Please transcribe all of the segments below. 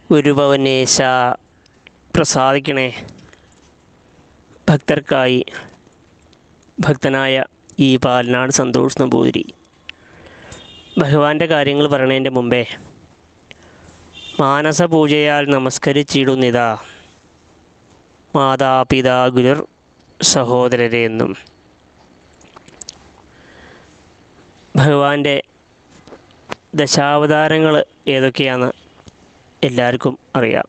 ഗുരുഭവനേശ പ്രസാദിക്കണേ ഭക്തർക്കായി ഭക്തനായ ഈ പാലനാട് സന്തോഷ് നമ്പൂതിരി ഭഗവാന്റെ കാര്യങ്ങൾ പറയണതിൻ്റെ മുമ്പേ മാനസപൂജയാൽ നമസ്കരിച്ചിടുന്നിതാ മാതാപിതാ ഗുരുർ സഹോദരരെ എന്നും ഭഗവാന്റെ ദശാവതാരങ്ങൾ ഏതൊക്കെയാണെന്ന് എല്ലാവർക്കും അറിയാം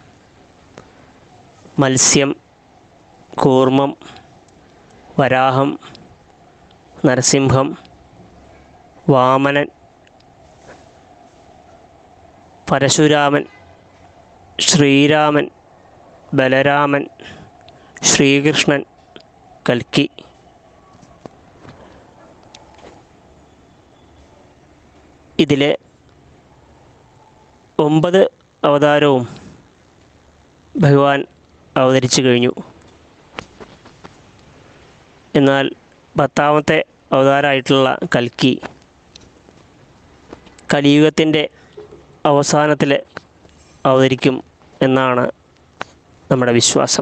മത്സ്യം കൂർമ്മം വരാഹം നരസിംഹം വാമനൻ പരശുരാമൻ ശ്രീരാമൻ ബലരാമൻ ശ്രീകൃഷ്ണൻ കൽക്കി ഇതിലെ ഒമ്പത് അവതാരവും ഭഗവാൻ അവതരിച്ചു കഴിഞ്ഞു എന്നാൽ പത്താമത്തെ അവതാരമായിട്ടുള്ള കൽക്കി കലിയുഗത്തിൻ്റെ അവസാനത്തിൽ അവതരിക്കും എന്നാണ് നമ്മുടെ വിശ്വാസം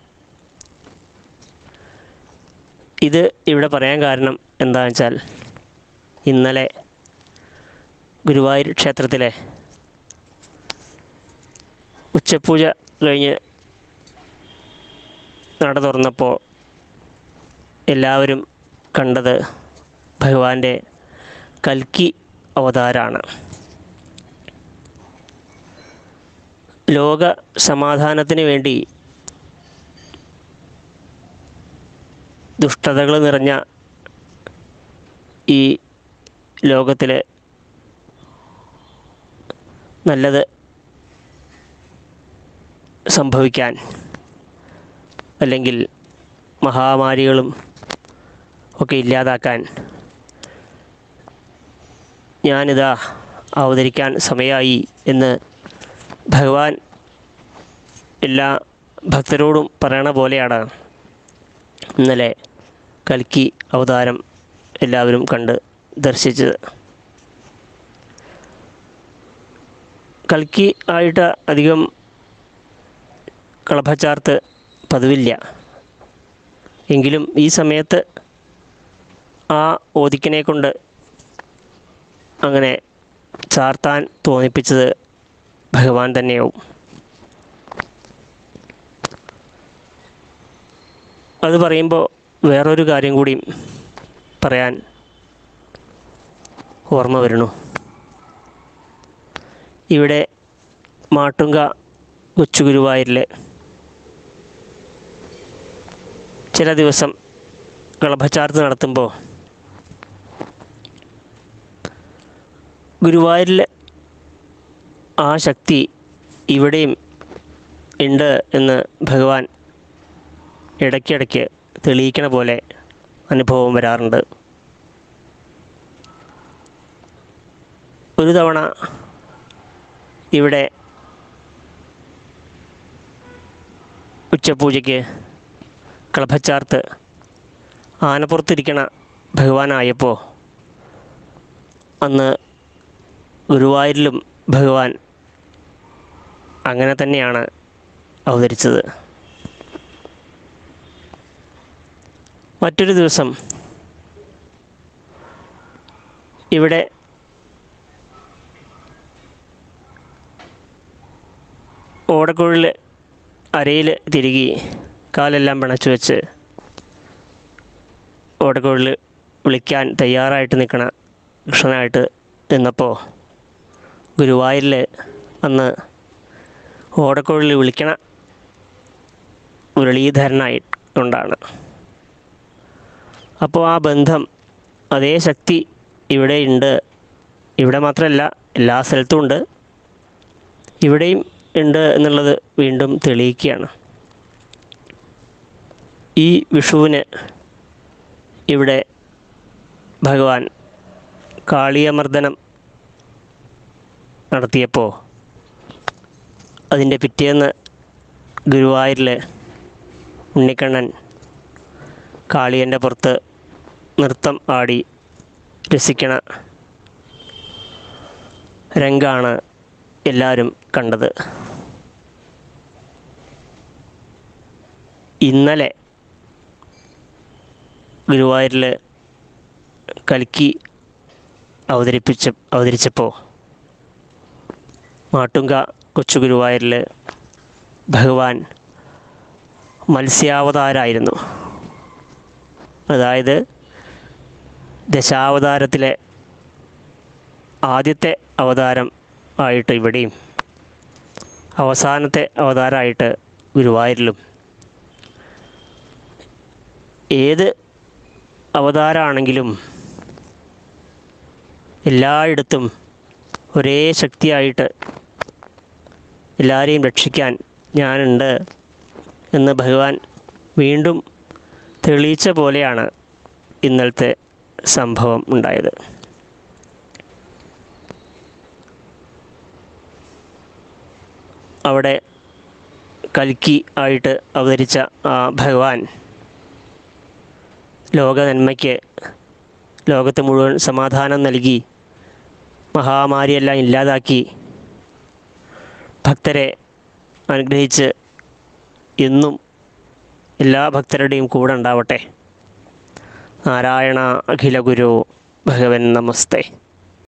ഇത് ഇവിടെ പറയാൻ കാരണം എന്താണെന്ന് വെച്ചാൽ ഇന്നലെ ഗുരുവായൂർ ക്ഷേത്രത്തിലെ ഉച്ചപൂജ കഴിഞ്ഞ് നട തുറന്നപ്പോൾ എല്ലാവരും കണ്ടത് ഭഗവാന്റെ കൽക്കി അവതാരാണ് ലോക സമാധാനത്തിന് വേണ്ടി ദുഷ്ടതകൾ നിറഞ്ഞ ഈ ലോകത്തിൽ നല്ലത് സംഭവിക്കാൻ അല്ലെങ്കിൽ മഹാമാരികളും ഒക്കെ ഇല്ലാതാക്കാൻ ഞാനിതാ അവതരിക്കാൻ സമയമായി എന്ന് ഭഗവാൻ എല്ലാ ഭക്തരോടും പറയണ പോലെയാണ് ഇന്നലെ കൽക്കി അവതാരം എല്ലാവരും കണ്ട് ദർശിച്ചത് കൽക്കി ആയിട്ട് അധികം കളഭച്ചാർത്ത് പതിവില്ല എങ്കിലും ഈ സമയത്ത് ആ ഓദിക്കിനെ കൊണ്ട് അങ്ങനെ ചാർത്താൻ തോന്നിപ്പിച്ചത് ഭഗവാൻ തന്നെയാവും അത് പറയുമ്പോൾ വേറൊരു കാര്യം കൂടി പറയാൻ ഓർമ്മ വരണു ഇവിടെ മാട്ടുങ്ക കൊച്ചുഗുരുവായൂരിൽ ചില ദിവസം കളഭച്ചാർത്ത് നടത്തുമ്പോൾ ഗുരുവായൂരിൽ ആ ശക്തി ഇവിടെയും ഉണ്ട് എന്ന് ഭഗവാൻ ഇടയ്ക്കിടയ്ക്ക് തെളിയിക്കണ പോലെ അനുഭവം വരാറുണ്ട് ഒരു തവണ ഇവിടെ ഉച്ചപൂജയ്ക്ക് കളഭച്ചാർത്ത് ആനപ്പുറത്തിരിക്കണ ഭഗവാനായപ്പോൾ അന്ന് ഗുരുവായൂരിലും ഭഗവാൻ അങ്ങനെ തന്നെയാണ് അവതരിച്ചത് മറ്റൊരു ദിവസം ഇവിടെ ഓടക്കുഴൽ അരയിൽ തിരികെ കാലെല്ലാം പിണച്ചു വെച്ച് ഓടക്കുഴൽ വിളിക്കാൻ തയ്യാറായിട്ട് നിൽക്കണ കൃഷ്ണനായിട്ട് നിന്നപ്പോൾ ഗുരുവായൂരിൽ അന്ന് ഓടക്കുഴൽ വിളിക്കണ മുരളീധരനായിട്ടുണ്ടാണ് അപ്പോൾ ആ ബന്ധം അതേ ശക്തി ഇവിടെ ഉണ്ട് ഇവിടെ മാത്രമല്ല എല്ലാ സ്ഥലത്തും ഉണ്ട് ഇവിടെയും ഉണ്ട് എന്നുള്ളത് വീണ്ടും തെളിയിക്കുകയാണ് ഈ വിഷുവിന് ഇവിടെ ഭഗവാൻ കാളിയമർദ്ദനം നടത്തിയപ്പോൾ അതിൻ്റെ പിറ്റേന്ന് ഗുരുവായൂരിൽ ഉണ്ണിക്കണ്ണൻ കാളിയൻ്റെ പുറത്ത് നൃത്തം ആടി രസിക്കണ രംഗാണ് എല്ലാവരും കണ്ടത് ഇന്നലെ ഗുരുവായൂരിൽ കൽക്കി അവതരിപ്പിച്ച അവതരിച്ചപ്പോൾ മാട്ടുങ്ക കൊച്ചു ഗുരുവായൂരിൽ ഭഗവാൻ മത്സ്യാവതാരായിരുന്നു അതായത് ദശാവതാരത്തിലെ ആദ്യത്തെ അവതാരം ആയിട്ട് ഇവിടെയും അവസാനത്തെ അവതാരമായിട്ട് ഗുരുവായൂരിലും ഏത് അവതാരമാണെങ്കിലും എല്ലായിടത്തും ഒരേ ശക്തിയായിട്ട് എല്ലാവരെയും രക്ഷിക്കാൻ ഞാനുണ്ട് എന്ന് ഭഗവാൻ വീണ്ടും തെളിയിച്ച പോലെയാണ് ഇന്നലത്തെ സംഭവം ഉണ്ടായത് അവിടെ കൽക്കി ആയിട്ട് അവതരിച്ച ആ ഭഗവാൻ ലോക നന്മയ്ക്ക് ലോകത്ത് മുഴുവൻ സമാധാനം നൽകി മഹാമാരിയെല്ലാം ഇല്ലാതാക്കി ഭക്തരെ അനുഗ്രഹിച്ച് എന്നും എല്ലാ ഭക്തരുടെയും കൂടെ ഉണ്ടാവട്ടെ നാരായണ അഖില ഗുരു ഭഗവൻ നമസ്തേ